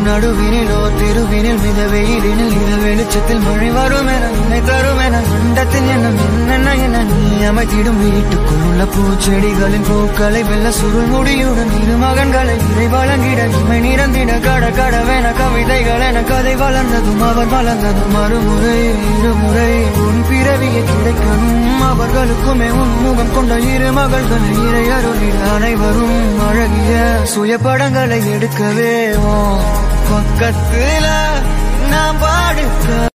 நடுவினிலோ தெருவினில் மித வெயிலினில் இத வெளிச்சத்தில் மழை வரும் என நினை தரும் என அண்டத்தில் எண்ணம் என்னென்ன என நீ அமைத்திடும் வீட்டுக்குள் உள்ள பூச்செடிகளின் பூக்களை வெல்ல சுருள் முடியுடன் இரு மகன்களை இறை வழங்கிட இமை நிறந்திட கட கடவென கவிதைகள் என கதை வளர்ந்ததும் அவர் வளர்ந்ததும் மறுமுறை இருமுறை உன் பிறவியை கிடைக்கணும் அவர்களுக்குமே உன் முகம் கொண்ட இரு மகள்களை இறை அருளிட அனைவரும் அழகிய சுய படங்களை எடுக்கவே உன் பக்கத்துல நான் பாடுக்க